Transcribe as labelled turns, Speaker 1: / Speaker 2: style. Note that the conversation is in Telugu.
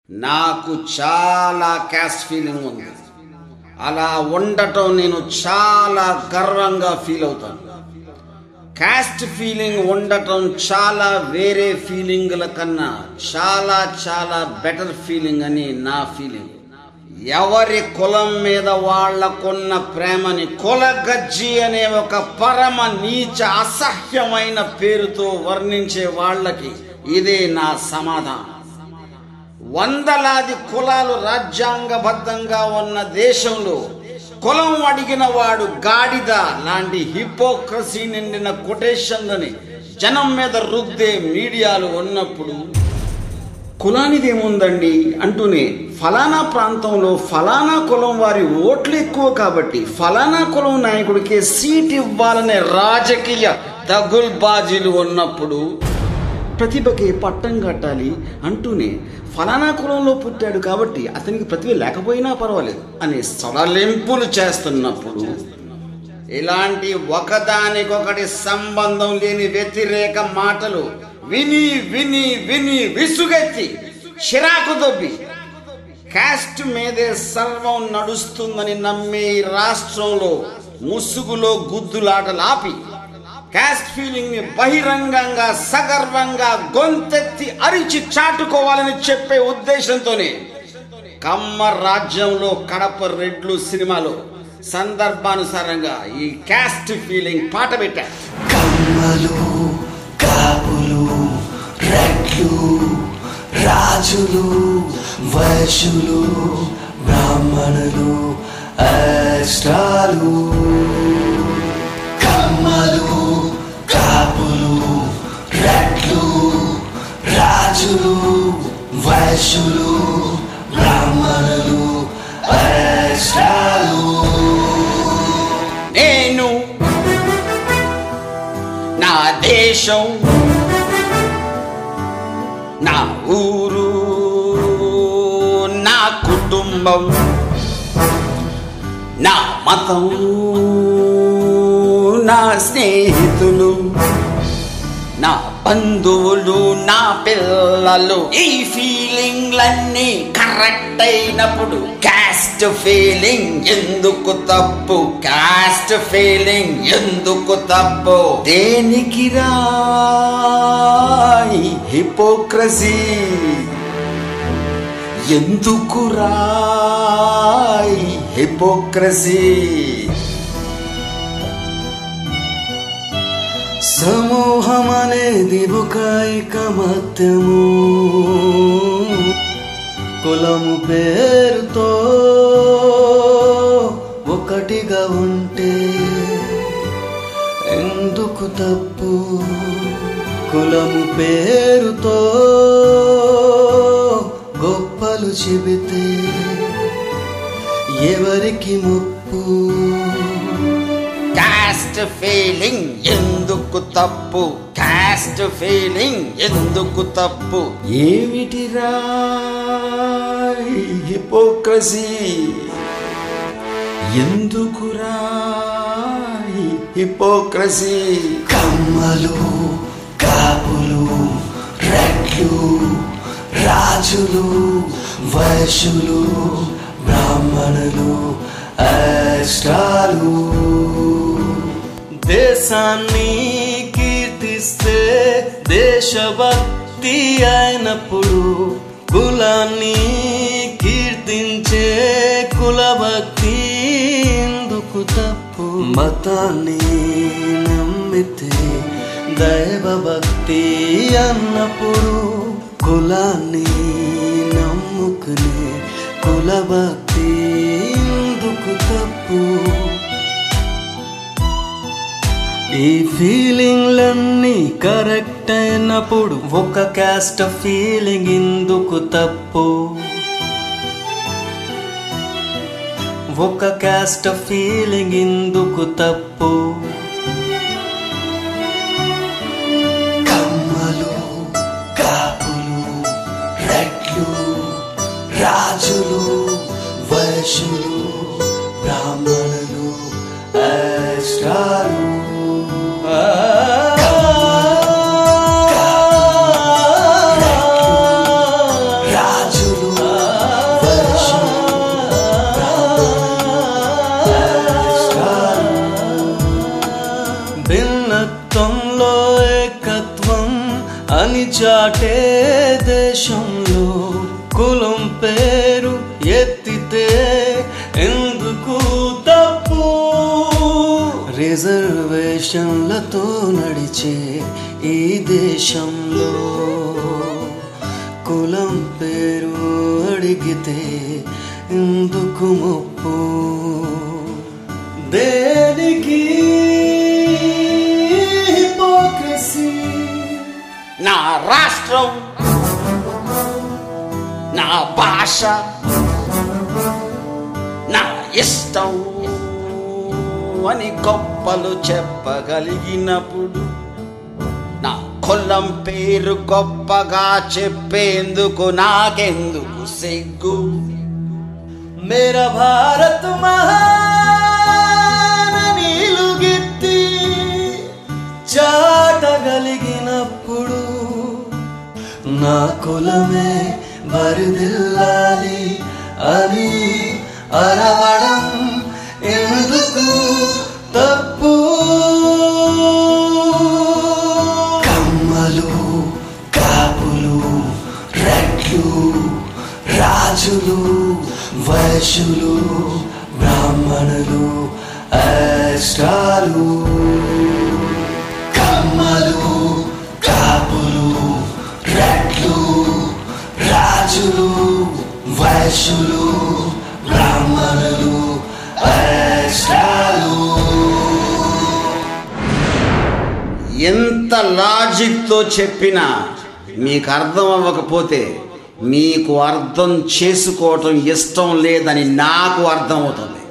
Speaker 1: నాకు చాలా క్యాస్ట్ ఫీలింగ్ ఉంది అలా ఉండటం నేను చాలా గర్వంగా ఫీల్ అవుతాను క్యాస్ట్ ఫీలింగ్ ఉండటం చాలా వేరే ఫీలింగ్ల కన్నా చాలా చాలా బెటర్ ఫీలింగ్ అని నా ఫీలింగ్ ఎవరి కులం మీద వాళ్లకున్న ప్రేమని కులగజ్జి అనే ఒక పరమ నీచ అసహ్యమైన పేరుతో వర్ణించే వాళ్ళకి ఇదే నా సమాధానం వందలాది కులాలు రాజ్యాంగబద్ధంగా ఉన్న దేశంలో కులం అడిగిన వాడు గాడిద లాంటి హిపోక్రసీ నిండిన కొటేషన్లని జనం మీద రుద్దే మీడియాలు ఉన్నప్పుడు కులానిదేముందండి అంటూనే ఫలానా ప్రాంతంలో ఫలానా కులం వారి ఓట్లు ఎక్కువ కాబట్టి ఫలానా కులం నాయకుడికే సీట్ ఇవ్వాలనే రాజకీయ దగుల్బాజీలు ఉన్నప్పుడు ప్రతిభకి పట్టం కట్టాలి అంటూనే ఫలానా కులంలో పుట్టాడు కాబట్టి అతనికి ప్రతిభ లేకపోయినా పర్వాలేదు అనే సడలింపులు చేస్తున్నప్పుడు ఇలాంటి ఒకదానికొకటి సంబంధం లేని వ్యతిరేక మాటలు విని విని విని విసుగెత్తి చిరాకు దొబ్బి క్యాస్ట్ మీదే సర్వం నడుస్తుందని నమ్మే ఈ రాష్ట్రంలో ముసుగులో గుద్దులాటలాపి క్యాస్ట్ ఫీలింగ్ ని బహిరంగంగా సగర్వంగా గొంతెత్తి అరిచి చాటుకోవాలని చెప్పే ఉద్దేశంతోనే కమ్మ రాజ్యంలో కడప రెడ్లు సినిమాలో సందర్భానుసారంగా ఈ క్యాస్ట్ ఫీలింగ్ పాట పెట్టా
Speaker 2: కమ్మలు కాపులు రెట్లు రాజులు వైశ్యులు బ్రాహ్మణులు అష్టాలు కమ్మలు కాపులు రెట్లు రాజులు వైశ్యులు బ్రాహ్మణులు అష్టాలు
Speaker 1: నేను నా దేశం నా ఊరు నా కుటుంబం నా మతం నా స్నేహితులు నా బంధువులు నా పిల్లలు ఈ ఫీలింగ్లన్నీ కరెక్ట్ అయినప్పుడు క్యాస్ట్ ఫీలింగ్ ఎందుకు తప్పు క్యాస్ట్ ఫీలింగ్ ఎందుకు తప్పు దేనికి రాయి హిపోక్రసీ ఎందుకు రాయి హిపోక్రసీ
Speaker 2: సమూహం అనేది ఒక ఐకమత్యము కులము పేరుతో ఒకటిగా ఉంటే ఎందుకు తప్పు కులము పేరుతో గొప్పలు చెబితే ఎవరికి ముప్పు
Speaker 1: క్యాస్ట్ ఫీలింగ్ ఎందుకు తప్పు క్యాస్ట్ ఫీలింగ్ ఎందుకు తప్పు ఏమిటిరా హిపోక్రసీ ఎందుకురా హిపోక్రసీ
Speaker 2: కమ్మలు కాపులు రెట్లు రాజులు వైశ్యులు బ్రాహ్మణులు అష్టాలు దేశాన్ని కీర్తిస్తే దేశభక్తి అయినప్పుడు కులాన్ని కీర్తించే కులభక్తి ఎందుకు తప్పు మతాన్ని నమ్మితే దైవభక్తి అన్నప్పుడు కులాన్ని నమ్ముకునే కులభక్తి ఎందుకు తప్పు ఈ ఫీలింగ్లన్నీ కరెక్ట్ అయినప్పుడు ఒక క్యాస్ట్ ఫీలింగ్ ఎందుకు తప్పు ఒక క్యాస్ట్ ఫీలింగ్ ఎందుకు తప్పు కమ్మలు కాపులు రెట్లు రాజులు వైశ్యులు బ్రాహ్మణులు అష్టాలు రాజులు చాటే దేశంలో కులం పేరు ఎత్తితే ఎందుకు తప్పు రిజర్వేషన్లతో నడిచే ఈ దేశంలో కులం పేరు అడిగితే ఎందుకు ముప్పు దేనికి హిపోక్రసీ
Speaker 1: నా రాష్ట్రం నా భాష నా ఇష్టం అని గొప్పలు చెప్పగలిగినప్పుడు నా కులం పేరు గొప్పగా చెప్పేందుకు నాకెందుకు సిగ్గు
Speaker 2: మేరా భారత్ మహానీలుగిత్తి చాటగలిగినప్పుడు నా కులమే బరిదిల్లాలి అని అరవడం ఎందుకు తప్పు కమ్మలు కాపులు రెట్లు రాజులు వైశ్యులు బ్రాహ్మణులు అష్టాలు కమ్మలు కాపులు రెట్లు రాజులు వైశ్యులు బ్రాహ్మణులు అష్టాలు
Speaker 1: ఎంత లాజిక్తో చెప్పినా మీకు అర్థం అవ్వకపోతే మీకు అర్థం చేసుకోవటం ఇష్టం లేదని నాకు అర్థమవుతుంది